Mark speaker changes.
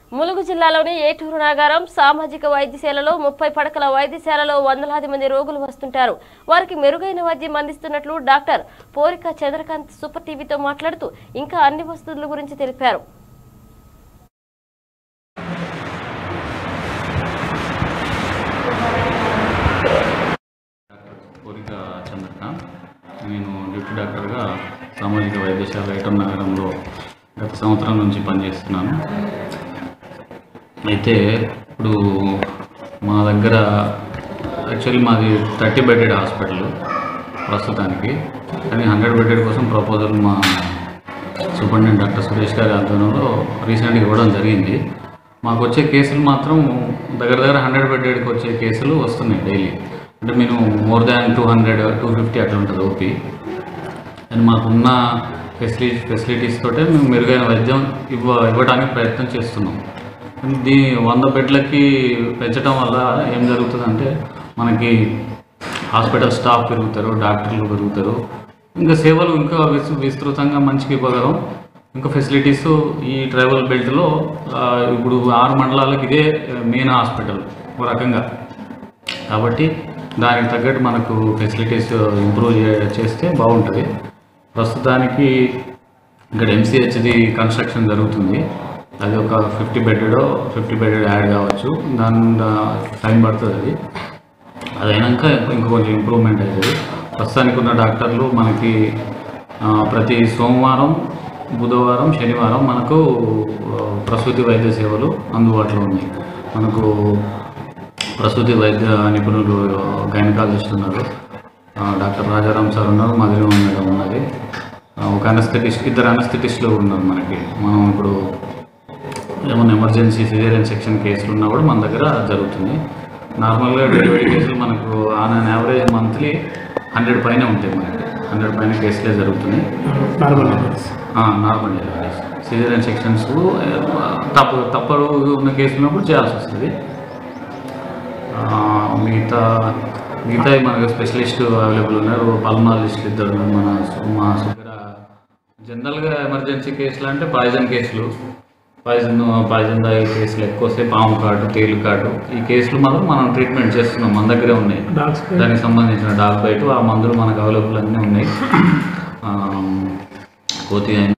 Speaker 1: ములుగు జిల్లాలోని ఏటూరు నాగారం సామాజిక వైద్యశాలలో ముప్పై పడకల వైద్యశాలలో వందలాది మంది రోగులు వస్తుంటారు వారికి మెరుగైన వైద్యం అందిస్తున్నట్లు డాక్టర్ పోరిక చంద్రకాంత్ సూపర్ టీవీతో మాట్లాడుతూ ఇంకా అన్ని వసతుల గురించి తెలిపారు
Speaker 2: కోరిక చంద్రకాంత్ నేను డ్యూటీ డాక్టర్గా సామాజిక వైద్యశాల ఐటమ్ నగరంలో గత సంవత్సరం నుంచి పనిచేస్తున్నాను అయితే ఇప్పుడు మా దగ్గర యాక్చువల్లీ మాది థర్టీ బెడెడ్ హాస్పిటల్ ప్రస్తుతానికి కానీ హండ్రెడ్ బెడెడ్ కోసం ప్రపోజల్ మా సూపరింటెండెంట్ డాక్టర్ సురేష్ గారి ఆధ్వర్యంలో రీసెంట్గా ఇవ్వడం జరిగింది మాకు వచ్చే కేసులు మాత్రం దగ్గర దగ్గర హండ్రెడ్ బెడెడ్కి వచ్చే కేసులు వస్తున్నాయి డైలీ అంటే మేము more than two hundred two fifty అట్లా ఉంటుంది ఓపీ అండ్ మాకున్న ఫెసిలి ఫెసిలిటీస్ తోటే మేము మెరుగైన వైద్యం ఇవ్వ ఇవ్వడానికి ప్రయత్నం చేస్తున్నాం దీ వంద బెడ్లకి పెంచడం వల్ల ఏం జరుగుతుందంటే మనకి హాస్పిటల్ స్టాఫ్ పెరుగుతారు డాక్టర్లు పెరుగుతారు ఇంకా సేవలు ఇంకా విస్- విస్తృతంగా మంచిగా ఇవ్వగలం ఇంకా ఫెసిలిటీస్ ఈ ట్రైబల్ బెల్ట్లో ఆ, ఇప్పుడు ఆరు మండలాలకు ఇదే మెయిన్ హాస్పిటల్ ఒక రకంగా కాబట్టి దానికి తగ్గట్టు మనకు ఫెసిలిటీస్ ఇంప్రూవ్ చే- చేస్తే బాగుంటుంది ప్రస్తుతానికి ఇక్కడ ఎంసీహెచ్ది కన్స్ట్రక్షన్ జరుగుతుంది అది ఒక fifty bedded fifty bedded add కావచ్చు దాని దా- టైం పడుతుంది అది అది అయినాక ఇంకా కొంచెం ఇంప్రూవ్మెంట్ అవుతుంది ప్రస్తుతానికి ఉన్న డాక్టర్లు మనకి ఆ, ప్రతి సోమవారం బుధవారం శనివారం మనకు ఆ, ప్రసూతి వైద్య సేవలు అందుబాటులో ఉన్నాయి మనకు ప్రసూతి వైద్య నిపుణులు గైనకాలజిస్ట్ ఉన్నారు ఆ, డాక్టర్ రాజారాం సార్ ఉన్నారు మదిలో మేడం ఉన్నది ఆ, ఒక అనస్థెటిస్ట్ ఇద్దరు అనస్థెటిస్టులు ఉన్నారు మనకి మనం ఇప్పుడు ఏమైనా ఎమర్జెన్సీ సిజేరియన్ సెక్షన్ కేసులు ఉన్నా కూడా మన దగ్గర జరుగుతుంది నార్మల్గా డెలివరీ కేసులు మనకు on an average monthly hundred పైన ఉంటాయి మనకి హండ్రెడ్ పైన కేసులే జరుగుతున్నాయి
Speaker 3: normal deliveries
Speaker 2: normal deliveries caesarean sections తప్ప తప్పరు ఉన్న కేసులు ఉన్నప్పుడు చేయాల్సి వస్తుంది ఆ, మిగతా మిగతా మనకు స్పెషలిస్ట్ అవైలబుల్ ఉన్నారు పల్మాలజిస్ట్ ఇద్దరు ఉన్నారు. మన సు- మా సుగర జనరల్గా ఎమర్జెన్సీ కేసులు అంటే పాయిజన్ కేసులు పాయిజన్ పాయిజన్ తాగే కేసులు ఎక్కువ వస్తాయి పాము కాటు తేలు కాటు ఈ కేసులు మాత్రం మనం ట్రీట్మెంట్ చేస్తున్నాం మన దగ్గరే ఉన్నాయి
Speaker 3: డాగ్స్
Speaker 2: దానికి సంబంధించిన డాక్ బయట ఆ మందులు మనకు అవైలబుల్ అన్నీ ఉన్నాయి ఆ, కోతి అయినా